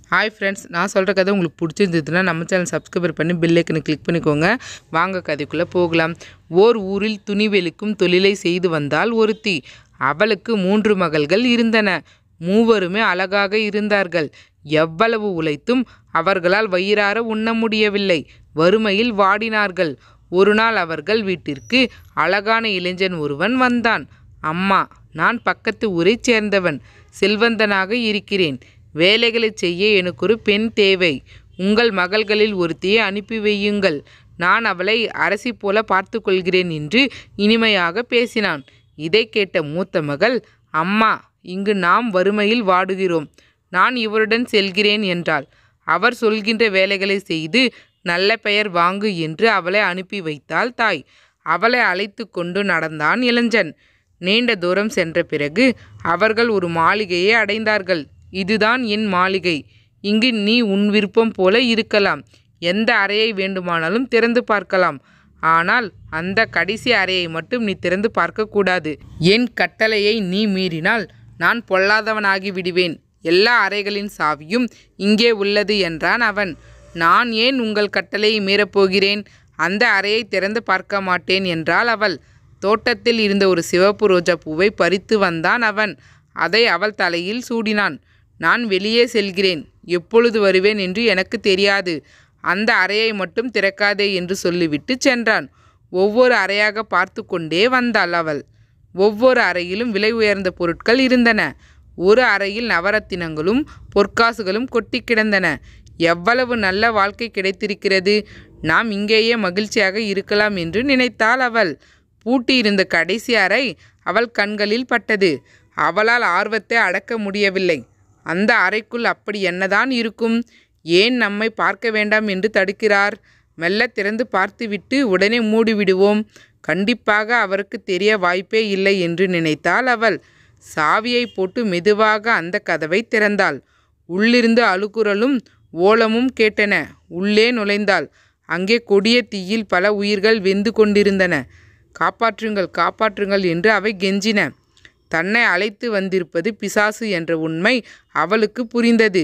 hi friends நான் சொல்கிற கதை உங்களுக்கு பிடிச்சிருந்ததுன்னா நம்ம சேனல் சப்ஸ்கிரைபர் பண்ணி பெல் ஐக்கனை கிளிக் பண்ணிக்கோங்க வாங்க கதைக்குள்ளே போகலாம் ஓர் ஊரில் துணி வெளுக்கும் தொழிலை செய்து வந்தால் ஒருத்தி அவளுக்கு மூன்று மகள்கள் இருந்தன மூவருமே அழகாக இருந்தார்கள் எவ்வளவு உழைத்தும் அவர்களால் வயிறார உண்ண முடியவில்லை வறுமையில் வாடினார்கள் ஒரு நாள் அவர்கள் வீட்டிற்கு அழகான இளைஞன் ஒருவன் வந்தான் அம்மா நான் பக்கத்து ஊரைச் சேர்ந்தவன் செல்வந்தனாக இருக்கிறேன் வேலைகளை செய்ய எனக்கு ஒரு பெண் தேவை உங்கள் மகள்களில் ஒருத்தியை அனுப்பி வையுங்கள் நான் அவளை அரசி போல பார்த்து கொள்கிறேன் என்று இனிமையாக பேசினான் இதை கேட்ட மூத்த மகள் அம்மா இங்கு நாம் வறுமையில் வாடுகிறோம் நான் இவருடன் செல்கிறேன் என்றாள் அவர் சொல்கின்ற வேலைகளை செய்து நல்ல பெயர் வாங்கு என்று அவளை அனுப்பி வைத்தாள் தாய் அவளை அழைத்து கொண்டு நடந்தான் இளைஞன் நீண்ட தூரம் சென்ற பிறகு அவர்கள் ஒரு மாளிகையை அடைந்தார்கள் இதுதான் என் மாளிகை இங்கு நீ உன் விருப்பம் போல இருக்கலாம் எந்த அறையை வேண்டுமானாலும் திறந்து பார்க்கலாம் ஆனால் அந்த கடைசி அறையை மட்டும் நீ திறந்து பார்க்கக்கூடாது என் கட்டளையை நீ மீறினால் நான் பொல்லாதவனாகி விடுவேன் எல்லா அறைகளின் சாவியும் இங்கே உள்ளது என்றான் அவன் நான் ஏன் உங்கள் கட்டளையை மீறப்போகிறேன் அந்த அறையை திறந்து பார்க்க மாட்டேன் என்றாள் அவள் தோட்டத்தில் இருந்த ஒரு சிவப்பு ரோஜா பூவை பறித்து வந்தான் அவன் அதை அவள் தலையில் சூடினான் நான் வெளியே செல்கிறேன் எப்பொழுது வருவேன் என்று எனக்கு தெரியாது அந்த அறையை மட்டும் திறக்காதே என்று சொல்லிவிட்டு சென்றான் ஒவ்வொரு அறையாக பார்த்து கொண்டே வந்தாள் அவள் ஒவ்வொரு அறையிலும் விலை உயர்ந்த பொருட்கள் இருந்தன ஒரு அறையில் நவரத்தினங்களும் பொற்காசுகளும் கொட்டி கிடந்தன எவ்வளவு நல்ல வாழ்க்கை கிடைத்திருக்கிறது நாம் இங்கேயே மகிழ்ச்சியாக இருக்கலாம் என்று நினைத்தாள் அவள் பூட்டியிருந்த கடைசி அறை அவள் கண்களில் பட்டது அவளால் ஆர்வத்தை அடக்க முடியவில்லை அந்த அறைக்குள் அப்படி என்னதான் இருக்கும் ஏன் நம்மை பார்க்க வேண்டாம் என்று தடுக்கிறார் மெல்ல திறந்து பார்த்துவிட்டு உடனே மூடிவிடுவோம் கண்டிப்பாக அவருக்கு தெரிய வாய்ப்பே இல்லை என்று நினைத்தாள் அவள் சாவியை போட்டு மெதுவாக அந்த கதவை திறந்தாள் உள்ளிருந்து அழுகுரலும் ஓலமும் கேட்டன உள்ளே நுழைந்தாள் அங்கே கொடிய தீயில் பல உயிர்கள் வெந்து கொண்டிருந்தன காப்பாற்றுங்கள் காப்பாற்றுங்கள் என்று அவை கெஞ்சின தன்னை அழைத்து வந்திருப்பது பிசாசு என்ற உண்மை அவளுக்கு புரிந்தது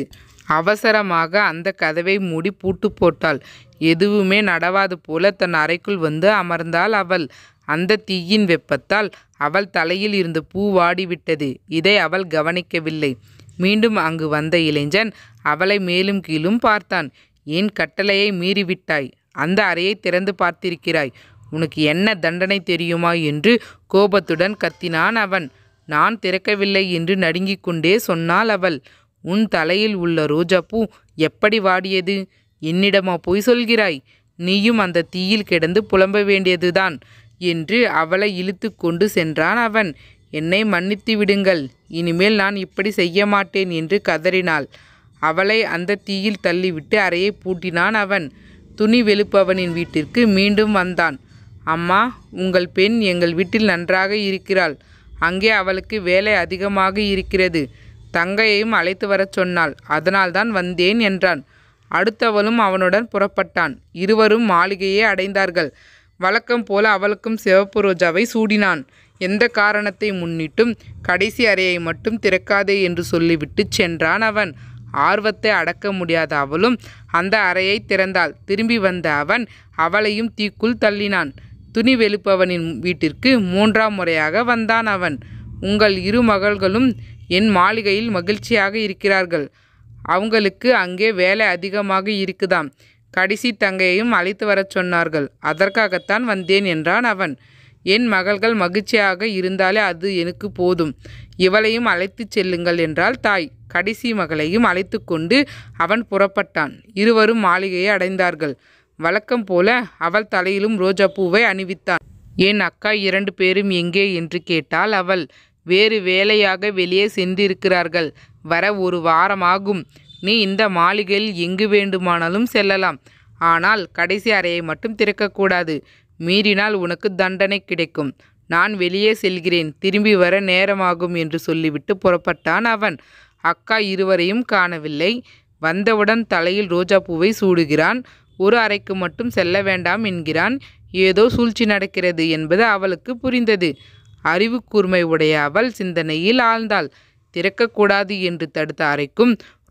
அவசரமாக அந்த கதவை மூடி பூட்டு போட்டாள் எதுவுமே நடவாது போல தன் அறைக்குள் வந்து அமர்ந்தாள் அவள் அந்த தீயின் வெப்பத்தால் அவள் தலையில் இருந்த பூ வாடிவிட்டது இதை அவள் கவனிக்கவில்லை மீண்டும் அங்கு வந்த இளைஞன் அவளை மேலும் கீழும் பார்த்தான் என் கட்டளையை மீறிவிட்டாய் அந்த அறையை திறந்து பார்த்திருக்கிறாய் உனக்கு என்ன தண்டனை தெரியுமா என்று கோபத்துடன் கத்தினான் அவன் நான் திறக்கவில்லை என்று நடுங்கிக் கொண்டே சொன்னாள் அவள் உன் தலையில் உள்ள ரோஜாப்பூ எப்படி வாடியது என்னிடமா பொய் சொல்கிறாய் நீயும் அந்த தீயில் கிடந்து புலம்ப வேண்டியதுதான் என்று அவளை இழுத்து கொண்டு சென்றான் அவன் என்னை மன்னித்து விடுங்கள் இனிமேல் நான் இப்படி செய்ய மாட்டேன் என்று கதறினாள் அவளை அந்த தீயில் தள்ளிவிட்டு அறையை பூட்டினான் அவன் துணி வெளுப்பவனின் வீட்டிற்கு மீண்டும் வந்தான் அம்மா உங்கள் பெண் எங்கள் வீட்டில் நன்றாக இருக்கிறாள் அங்கே அவளுக்கு வேலை அதிகமாக இருக்கிறது தங்கையையும் அழைத்து வரச் சொன்னாள் அதனால்தான் வந்தேன் என்றான் அடுத்தவளும் அவனுடன் புறப்பட்டான் இருவரும் மாளிகையை அடைந்தார்கள் வழக்கம் போல அவளுக்கும் சிவப்பு ரோஜாவை சூடினான் எந்த காரணத்தை முன்னிட்டும் கடைசி அறையை மட்டும் திறக்காதே என்று சொல்லிவிட்டு சென்றான் அவன் ஆர்வத்தை அடக்க முடியாத அவளும் அந்த அறையை திறந்தாள் திரும்பி வந்த அவன் அவளையும் தீக்குள் தள்ளினான் துணி வெளுப்பவனின் வீட்டிற்கு மூன்றாம் முறையாக வந்தான் அவன் உங்கள் இரு மகள்களும் என் மாளிகையில் மகிழ்ச்சியாக இருக்கிறார்கள் அவங்களுக்கு அங்கே வேலை அதிகமாக இருக்குதாம் கடைசி தங்கையையும் அழைத்து வரச் சொன்னார்கள் அதற்காகத்தான் வந்தேன் என்றான் அவன் என் மகள்கள் மகிழ்ச்சியாக இருந்தாலே அது எனக்கு போதும் இவளையும் அழைத்துச் செல்லுங்கள் என்றாள் தாய் கடைசி மகளையும் அழைத்து கொண்டு அவன் புறப்பட்டான் இருவரும் மாளிகையை அடைந்தார்கள் வழக்கம் போல அவள் தலையிலும் ரோஜா பூவை அணிவித்தான் என் அக்கா இரண்டு பேரும் எங்கே என்று கேட்டாள் அவள் வேறு வேலையாக வெளியே சென்றிருக்கிறார்கள் வர ஒரு வாரமாகும் நீ இந்த மாளிகையில் எங்கு வேண்டுமானாலும் செல்லலாம் ஆனால் கடைசி அறையை மட்டும் திறக்கக்கூடாது மீறினால் உனக்கு தண்டனை கிடைக்கும் நான் வெளியே செல்கிறேன் திரும்பி வர நேரமாகும் என்று சொல்லிவிட்டு புறப்பட்டான் அவன் அக்கா இருவரையும் காணவில்லை வந்தவுடன் தலையில் ரோஜா பூவை சூடுகிறான் ஒரு அறைக்கு மட்டும் செல்ல வேண்டாம் என்கிறான் ஏதோ சூழ்ச்சி நடக்கிறது என்பது அவளுக்கு புரிந்தது அறிவு கூர்மை உடைய அவள் சிந்தனையில் ஆழ்ந்தாள் திறக்கக்கூடாது என்று தடுத்த அறைக்கும்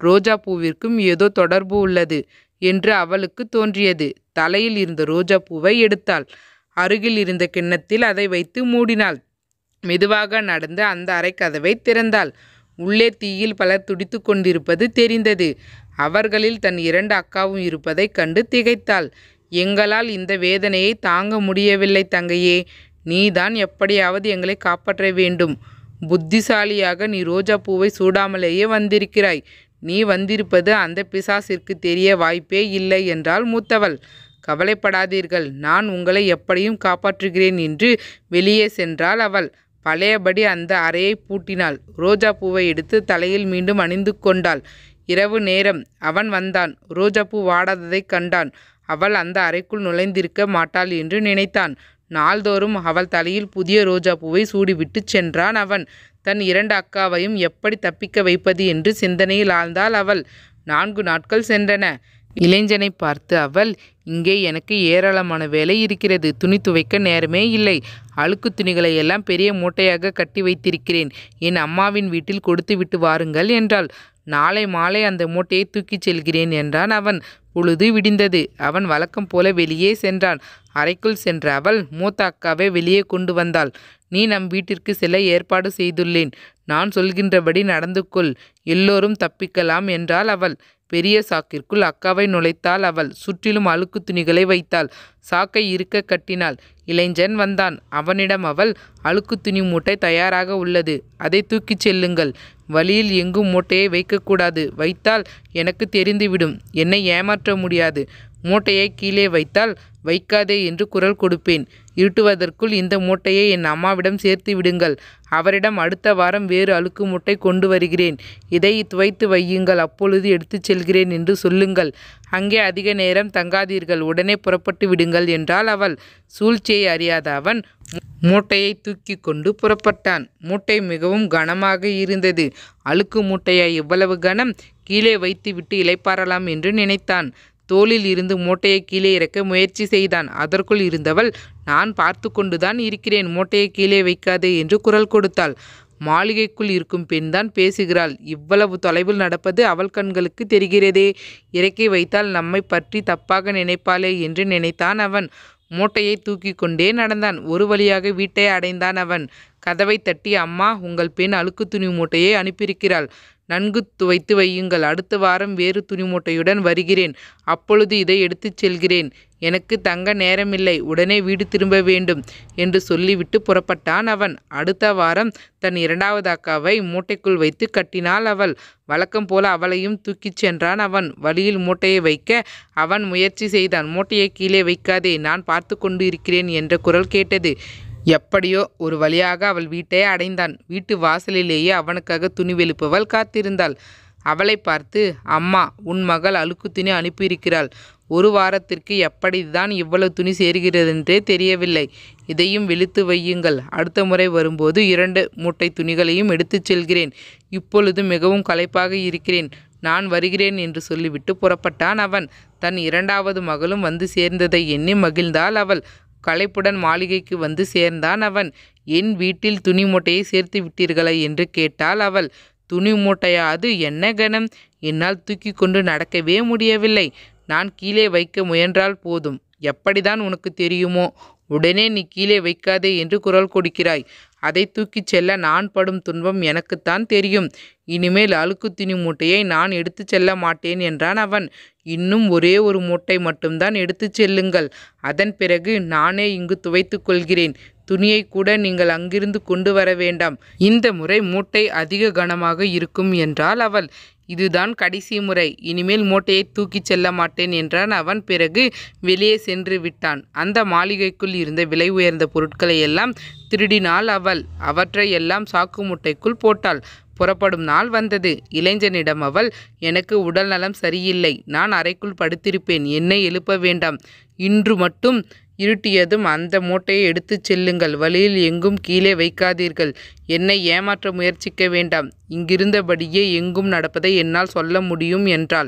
ரோஜா பூவிற்கும் ஏதோ தொடர்பு உள்ளது என்று அவளுக்கு தோன்றியது தலையில் இருந்த ரோஜா பூவை எடுத்தாள் அருகில் இருந்த கிண்ணத்தில் அதை வைத்து மூடினாள் மெதுவாக நடந்து அந்த அறைக்கதவை திறந்தாள் உள்ளே தீயில் பலர் துடித்து கொண்டிருப்பது தெரிந்தது அவர்களில் தன் இரண்டு அக்காவும் இருப்பதைக் கண்டு திகைத்தாள் எங்களால் இந்த வேதனையை தாங்க முடியவில்லை தங்கையே நீதான் எப்படியாவது எங்களை காப்பாற்ற வேண்டும் புத்திசாலியாக நீ ரோஜா பூவை சூடாமலேயே வந்திருக்கிறாய் நீ வந்திருப்பது அந்த பிசாசிற்கு தெரிய வாய்ப்பே இல்லை என்றாள் மூத்தவள் கவலைப்படாதீர்கள் நான் உங்களை எப்படியும் காப்பாற்றுகிறேன் என்று வெளியே சென்றாள் அவள் பழையபடி அந்த அறையை பூட்டினாள் ரோஜா பூவை எடுத்து தலையில் மீண்டும் அணிந்து கொண்டாள் இரவு நேரம் அவன் வந்தான் ரோஜாப்பூ வாடாததைக் கண்டான் அவள் அந்த அறைக்குள் நுழைந்திருக்க மாட்டாள் என்று நினைத்தான் நாள்தோறும் அவள் தலையில் புதிய ரோஜா பூவை சூடிவிட்டு சென்றான் அவன் தன் இரண்டு அக்காவையும் எப்படி தப்பிக்க வைப்பது என்று சிந்தனையில் ஆழ்ந்தாள் அவள் நான்கு நாட்கள் சென்றன இளைஞனை பார்த்து அவள் இங்கே எனக்கு ஏராளமான வேலை இருக்கிறது துணி துவைக்க நேரமே இல்லை அழுக்கு துணிகளை எல்லாம் பெரிய மூட்டையாக கட்டி வைத்திருக்கிறேன் என் அம்மாவின் வீட்டில் கொடுத்து விட்டு வாருங்கள் என்றாள் நாளை மாலை அந்த மூட்டையை தூக்கிச் செல்கிறேன் என்றான் அவன் பொழுது விடிந்தது அவன் வழக்கம் போல வெளியே சென்றான் அறைக்குள் சென்ற அவள் மூத்த அக்காவை வெளியே கொண்டு வந்தாள் நீ நம் வீட்டிற்கு செல்ல ஏற்பாடு செய்துள்ளேன் நான் சொல்கின்றபடி நடந்து கொள் எல்லோரும் தப்பிக்கலாம் என்றாள் அவள் பெரிய சாக்கிற்குள் அக்காவை நுழைத்தாள் அவள் சுற்றிலும் அழுக்கு துணிகளை வைத்தாள் சாக்கை இருக்க கட்டினாள் இளைஞன் வந்தான் அவனிடம் அவள் அழுக்கு துணி மூட்டை தயாராக உள்ளது அதை தூக்கிச் செல்லுங்கள் வழியில் எங்கும் மூட்டையை வைக்கக்கூடாது வைத்தால் எனக்கு தெரிந்துவிடும் என்னை ஏமாற்ற முடியாது மூட்டையை கீழே வைத்தால் வைக்காதே என்று குரல் கொடுப்பேன் இருட்டுவதற்குள் இந்த மூட்டையை என் அம்மாவிடம் சேர்த்து விடுங்கள் அவரிடம் அடுத்த வாரம் வேறு அழுக்கு மூட்டை கொண்டு வருகிறேன் இதை துவைத்து வையுங்கள் அப்பொழுது எடுத்துச் செல்கிறேன் என்று சொல்லுங்கள் அங்கே அதிக நேரம் தங்காதீர்கள் உடனே புறப்பட்டு விடுங்கள் என்றாள் அவள் சூழ்ச்சியை அறியாத அவன் மூட்டையை தூக்கி கொண்டு புறப்பட்டான் மூட்டை மிகவும் கனமாக இருந்தது அழுக்கு மூட்டையா இவ்வளவு கனம் கீழே வைத்துவிட்டு இளைப்பாறலாம் என்று நினைத்தான் தோளில் இருந்து மூட்டையை கீழே இறக்க முயற்சி செய்தான் அதற்குள் இருந்தவள் நான் பார்த்து கொண்டுதான் இருக்கிறேன் மூட்டையை கீழே வைக்காதே என்று குரல் கொடுத்தாள் மாளிகைக்குள் இருக்கும் பெண்தான் பேசுகிறாள் இவ்வளவு தொலைவில் நடப்பது அவள் கண்களுக்கு தெரிகிறதே இறக்கி வைத்தால் நம்மை பற்றி தப்பாக நினைப்பாளே என்று நினைத்தான் அவன் மூட்டையை தூக்கி கொண்டே நடந்தான் ஒரு வழியாக வீட்டை அடைந்தான் அவன் கதவை தட்டி அம்மா உங்கள் பெண் அழுக்கு துணி மூட்டையை அனுப்பியிருக்கிறாள் நன்கு துவைத்து வையுங்கள் அடுத்த வாரம் வேறு துணி மூட்டையுடன் வருகிறேன் அப்பொழுது இதை எடுத்துச் செல்கிறேன் எனக்கு தங்க நேரமில்லை உடனே வீடு திரும்ப வேண்டும் என்று சொல்லிவிட்டு புறப்பட்டான் அவன் அடுத்த வாரம் தன் இரண்டாவது அக்காவை மூட்டைக்குள் வைத்து கட்டினாள் அவள் வழக்கம் போல அவளையும் தூக்கிச் சென்றான் அவன் வழியில் மூட்டையை வைக்க அவன் முயற்சி செய்தான் மூட்டையை கீழே வைக்காதே நான் பார்த்து கொண்டு இருக்கிறேன் என்ற குரல் கேட்டது எப்படியோ ஒரு வழியாக அவள் வீட்டை அடைந்தான் வீட்டு வாசலிலேயே அவனுக்காக துணி வெளுப்பவள் காத்திருந்தாள் அவளை பார்த்து அம்மா உன் மகள் அழுக்கு துணி அனுப்பியிருக்கிறாள் ஒரு வாரத்திற்கு எப்படிதான் இவ்வளவு துணி சேர்கிறதென்றே தெரியவில்லை இதையும் வெளுத்து வையுங்கள் அடுத்த முறை வரும்போது இரண்டு மூட்டை துணிகளையும் எடுத்துச் செல்கிறேன் இப்பொழுது மிகவும் களைப்பாக இருக்கிறேன் நான் வருகிறேன் என்று சொல்லிவிட்டு புறப்பட்டான் அவன் தன் இரண்டாவது மகளும் வந்து சேர்ந்ததை எண்ணி மகிழ்ந்தாள் அவள் களைப்புடன் மாளிகைக்கு வந்து சேர்ந்தான் அவன் என் வீட்டில் துணி மூட்டையை சேர்த்து விட்டீர்களா என்று கேட்டாள் அவள் துணி மூட்டையா அது என்ன கணம் என்னால் தூக்கி கொண்டு நடக்கவே முடியவில்லை நான் கீழே வைக்க முயன்றால் போதும் எப்படிதான் உனக்கு தெரியுமோ உடனே நீ கீழே வைக்காதே என்று குரல் கொடுக்கிறாய் அதை தூக்கிச் செல்ல நான் படும் துன்பம் எனக்குத்தான் தெரியும் இனிமேல் அழுக்கு துணி மூட்டையை நான் எடுத்துச் செல்ல மாட்டேன் என்றான் அவன் இன்னும் ஒரே ஒரு மூட்டை மட்டும்தான் எடுத்துச் செல்லுங்கள் அதன் பிறகு நானே இங்கு துவைத்துக் கொள்கிறேன் துணியை கூட நீங்கள் அங்கிருந்து கொண்டு வர வேண்டாம் இந்த முறை மூட்டை அதிக கனமாக இருக்கும் என்றாள் அவள் இதுதான் கடைசி முறை இனிமேல் மூட்டையை தூக்கிச் செல்ல மாட்டேன் என்றான் அவன் பிறகு வெளியே சென்று விட்டான் அந்த மாளிகைக்குள் இருந்த விலை உயர்ந்த பொருட்களை எல்லாம் திருடினாள் அவள் அவற்றை எல்லாம் சாக்கு மூட்டைக்குள் போட்டாள் புறப்படும் நாள் வந்தது இளைஞனிடம் அவள் எனக்கு உடல் நலம் சரியில்லை நான் அறைக்குள் படுத்திருப்பேன் என்னை எழுப்ப வேண்டாம் இன்று மட்டும் இருட்டியதும் அந்த மூட்டையை எடுத்துச் செல்லுங்கள் வழியில் எங்கும் கீழே வைக்காதீர்கள் என்னை ஏமாற்ற முயற்சிக்க வேண்டாம் இங்கிருந்தபடியே எங்கும் நடப்பதை என்னால் சொல்ல முடியும் என்றாள்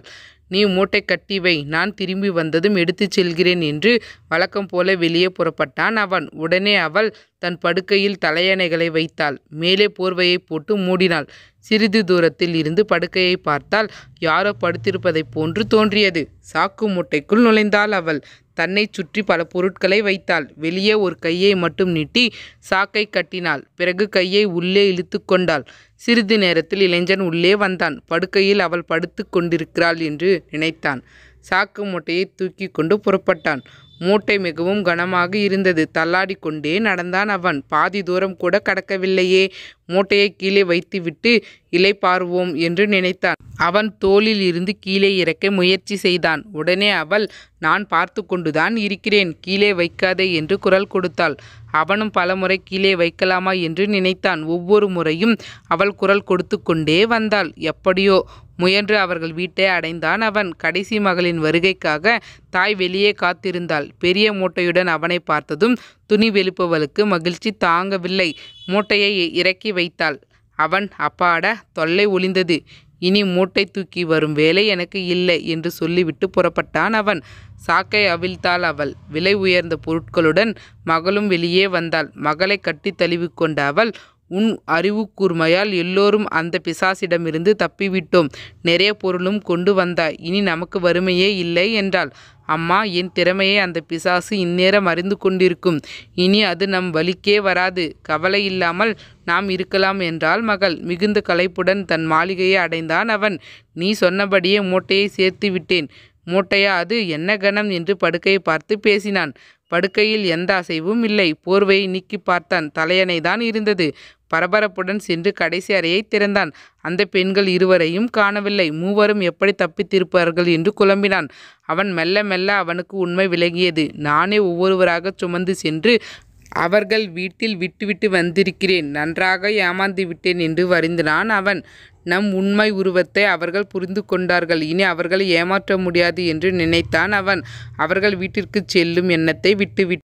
நீ மூட்டை கட்டி வை நான் திரும்பி வந்ததும் எடுத்துச் செல்கிறேன் என்று வழக்கம் போல வெளியே புறப்பட்டான் அவன் உடனே அவள் தன் படுக்கையில் தலையணைகளை வைத்தாள் மேலே போர்வையை போட்டு மூடினாள் சிறிது தூரத்தில் இருந்து படுக்கையை பார்த்தால் யாரோ படுத்திருப்பதைப் போன்று தோன்றியது சாக்கு மூட்டைக்குள் நுழைந்தாள் அவள் தன்னை சுற்றி பல பொருட்களை வைத்தாள் வெளியே ஒரு கையை மட்டும் நீட்டி சாக்கை கட்டினாள் பிறகு கையை உள்ளே இழுத்து கொண்டாள் சிறிது நேரத்தில் இளைஞன் உள்ளே வந்தான் படுக்கையில் அவள் படுத்து கொண்டிருக்கிறாள் என்று நினைத்தான் சாக்கு மூட்டையை தூக்கி கொண்டு புறப்பட்டான் மூட்டை மிகவும் கனமாக இருந்தது தள்ளாடி கொண்டே நடந்தான் அவன் பாதி தூரம் கூட கடக்கவில்லையே மூட்டையை கீழே வைத்துவிட்டு இலைப்பாருவோம் என்று நினைத்தான் அவன் தோளில் இருந்து கீழே இறக்க முயற்சி செய்தான் உடனே அவள் நான் பார்த்து கொண்டுதான் இருக்கிறேன் கீழே வைக்காதே என்று குரல் கொடுத்தாள் அவனும் பலமுறை கீழே வைக்கலாமா என்று நினைத்தான் ஒவ்வொரு முறையும் அவள் குரல் கொடுத்து கொண்டே வந்தாள் எப்படியோ முயன்று அவர்கள் வீட்டை அடைந்தான் அவன் கடைசி மகளின் வருகைக்காக தாய் வெளியே காத்திருந்தாள் பெரிய மூட்டையுடன் அவனை பார்த்ததும் துணி வெளுப்பவளுக்கு மகிழ்ச்சி தாங்கவில்லை மூட்டையை இறக்கி வைத்தாள் அவன் அப்பாட தொல்லை ஒளிந்தது இனி மூட்டை தூக்கி வரும் வேலை எனக்கு இல்லை என்று சொல்லிவிட்டு புறப்பட்டான் அவன் சாக்கை அவிழ்த்தாள் அவள் விலை உயர்ந்த பொருட்களுடன் மகளும் வெளியே வந்தாள் மகளை கட்டி தழுவிக்கொண்ட அவள் உன் அறிவு கூர்மையால் எல்லோரும் அந்த பிசாசிடமிருந்து தப்பிவிட்டோம் நிறைய பொருளும் கொண்டு வந்தாய் இனி நமக்கு வறுமையே இல்லை என்றாள் அம்மா என் திறமையை அந்த பிசாசு இந்நேரம் அறிந்து கொண்டிருக்கும் இனி அது நம் வழிக்கே வராது கவலை இல்லாமல் நாம் இருக்கலாம் என்றாள் மகள் மிகுந்த களைப்புடன் தன் மாளிகையை அடைந்தான் அவன் நீ சொன்னபடியே மூட்டையை சேர்த்து விட்டேன் மூட்டையா அது என்ன கணம் என்று படுக்கையை பார்த்து பேசினான் படுக்கையில் எந்த அசைவும் இல்லை போர்வையை நீக்கி பார்த்தான் தலையணை தான் இருந்தது பரபரப்புடன் சென்று கடைசி அறையை திறந்தான் அந்த பெண்கள் இருவரையும் காணவில்லை மூவரும் எப்படி தப்பித்திருப்பார்கள் என்று குழம்பினான் அவன் மெல்ல மெல்ல அவனுக்கு உண்மை விலகியது நானே ஒவ்வொருவராக சுமந்து சென்று அவர்கள் வீட்டில் விட்டுவிட்டு வந்திருக்கிறேன் நன்றாக ஏமாந்து விட்டேன் என்று வருந்தினான் அவன் நம் உண்மை உருவத்தை அவர்கள் புரிந்து கொண்டார்கள் இனி அவர்களை ஏமாற்ற முடியாது என்று நினைத்தான் அவன் அவர்கள் வீட்டிற்கு செல்லும் எண்ணத்தை விட்டுவிட்டான்